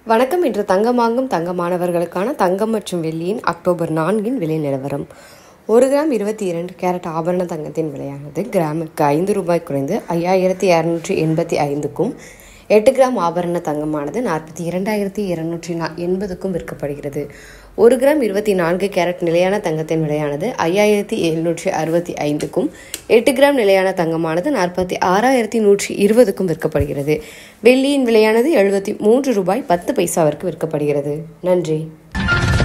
வணக்கம் இன்று தங்கம் வாங்கும் தங்க மாணவர்களுக்கான தங்கம் மற்றும் வெள்ளியின் அக்டோபர் நான்கின் விலை நிலவரம் ஒரு கிராம் இருபத்தி இரண்டு கேரட் ஆபரண தங்கத்தின் விலையானது கிராமுக்கு ஐந்து ரூபாய் குறைந்து ஐயாயிரத்தி இரநூற்றி எண்பத்தி ஐந்துக்கும் எட்டு கிராம் ஆபரண தங்கமானது நாற்பத்தி இரண்டாயிரத்தி இருநூற்றி நா எண்பதுக்கும் விற்கப்படுகிறது ஒரு கிராம் இருபத்தி நான்கு கேரட் நிலையான தங்கத்தின் விலையானது ஐயாயிரத்தி எழுநூற்றி அறுபத்தி ஐந்துக்கும் எட்டு கிராம் நிலையான தங்கமானது நாற்பத்தி ஆறாயிரத்தி நூற்றி இருபதுக்கும் விற்கப்படுகிறது வெள்ளியின் விலையானது எழுபத்தி மூன்று ரூபாய் பத்து பைசாவிற்கு விற்கப்படுகிறது நன்றி